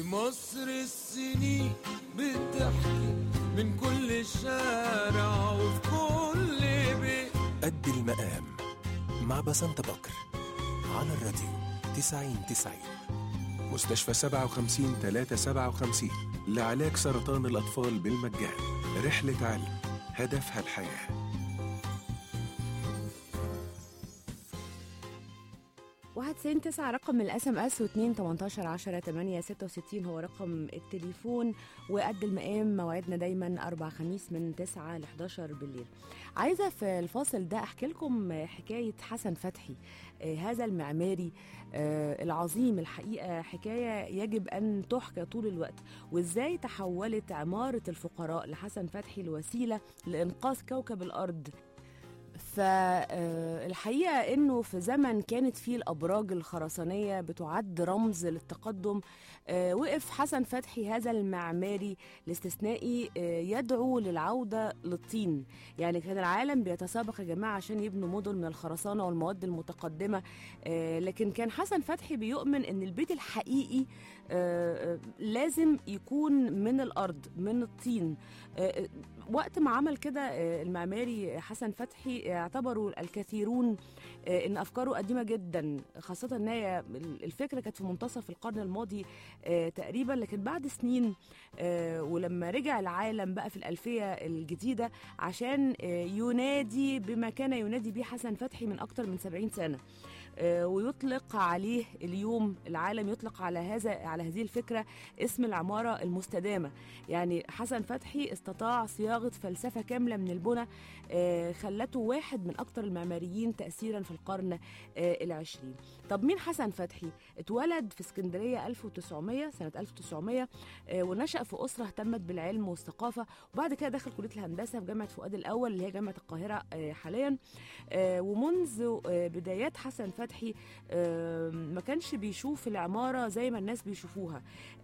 مصر السنين بتحكي من كل شارع وفي كل بيت قد المقام مع بسنت بكر على الراديو 90 90 مستشفى 57 357 لعلاج سرطان الأطفال بالمجان رحلة علم هدفها الحياه واحد تسعين تسعة رقم الاس ام اس واتنين تمنتاشر عشرة تمانية ستة وستين هو رقم التليفون وقد المقام موعدنا دايما أربع خميس من تسعة لحداشر بالليل عايزة في الفاصل ده أحكي لكم حكاية حسن فتحي آه هذا المعماري آه العظيم الحقيقة حكاية يجب أن تحكى طول الوقت وإزاي تحولت عمارة الفقراء لحسن فتحي الوسيلة لإنقاذ كوكب الأرض فالحقيقه انه في زمن كانت فيه الابراج الخرسانيه بتعد رمز للتقدم وقف حسن فتحي هذا المعماري الاستثنائي يدعو للعوده للطين يعني كان العالم بيتسابق يا جماعه عشان يبنوا مدن من الخرسانه والمواد المتقدمه لكن كان حسن فتحي بيؤمن ان البيت الحقيقي لازم يكون من الارض من الطين وقت ما عمل كده المعماري حسن فتحي اعتبروا الكثيرون ان افكاره قديمه جدا خاصه ان هي الفكره كانت في منتصف القرن الماضي تقريبا لكن بعد سنين ولما رجع العالم بقى في الالفيه الجديده عشان ينادي بما كان ينادي به حسن فتحي من اكثر من 70 سنه ويطلق عليه اليوم العالم يطلق على هذا على هذه الفكره اسم العماره المستدامه يعني حسن فتحي استطاع صياغه فلسفه كامله من البنى خلته واحد من اكثر المعماريين تاثيرا في القرن العشرين طب مين حسن فتحي اتولد في اسكندريه 1900 سنه 1900 ونشا في اسره اهتمت بالعلم والثقافه وبعد كده دخل كليه الهندسه في جامعه فؤاد الاول اللي هي جامعه القاهره حاليا ومنذ بدايات حسن فتحي ما كانش بيشوف العماره زي ما الناس بيشوفوها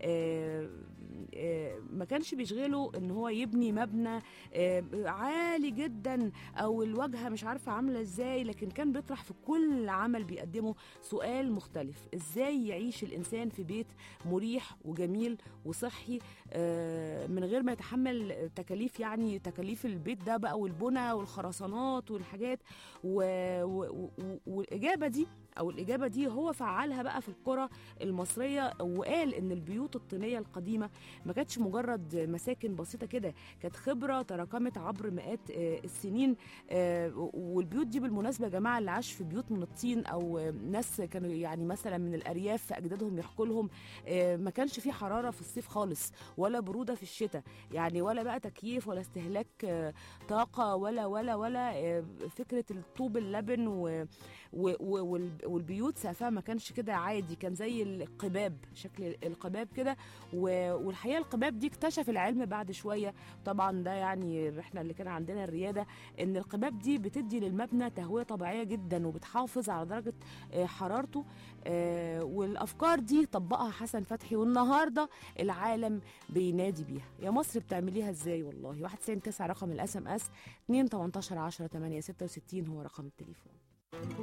ما كانش بيشغله ان هو يبني مبنى عالي جدا او الواجهه مش عارفه عامله ازاي لكن كان بيطرح في كل عمل بيقدمه سؤال مختلف ازاي يعيش الانسان في بيت مريح وجميل وصحي من غير ما يتحمل تكاليف يعني تكاليف البيت ده بقى والبنى والخرسانات والحاجات و... و... والاجابه دي او الاجابه دي هو فعلها بقى في القرى المصريه وقال ان البيوت الطينيه القديمه ما كانتش مجرد مساكن بسيطه كده كانت خبره تراكمت عبر مئات السنين والبيوت دي بالمناسبه يا جماعه اللي عاش في بيوت من الطين او ناس كانوا يعني مثلا من الارياف اجدادهم يحكوا لهم ما كانش في حراره في الصيف خالص ولا بروده في الشتاء يعني ولا بقى تكييف ولا استهلاك طاقه ولا ولا ولا فكره الطوب اللبن و, و, و والبيوت سقفها ما كانش كده عادي كان زي القباب شكل القباب كده والحقيقه القباب دي اكتشف العلم بعد شويه طبعا ده يعني احنا اللي كان عندنا الرياده ان القباب دي بتدي للمبنى تهويه طبيعيه جدا وبتحافظ على درجه حرارته والافكار دي طبقها حسن فتحي والنهارده العالم بينادي بيها يا مصر بتعمليها ازاي والله 199 رقم الاس ام اس 2 18 10 8 66 هو رقم التليفون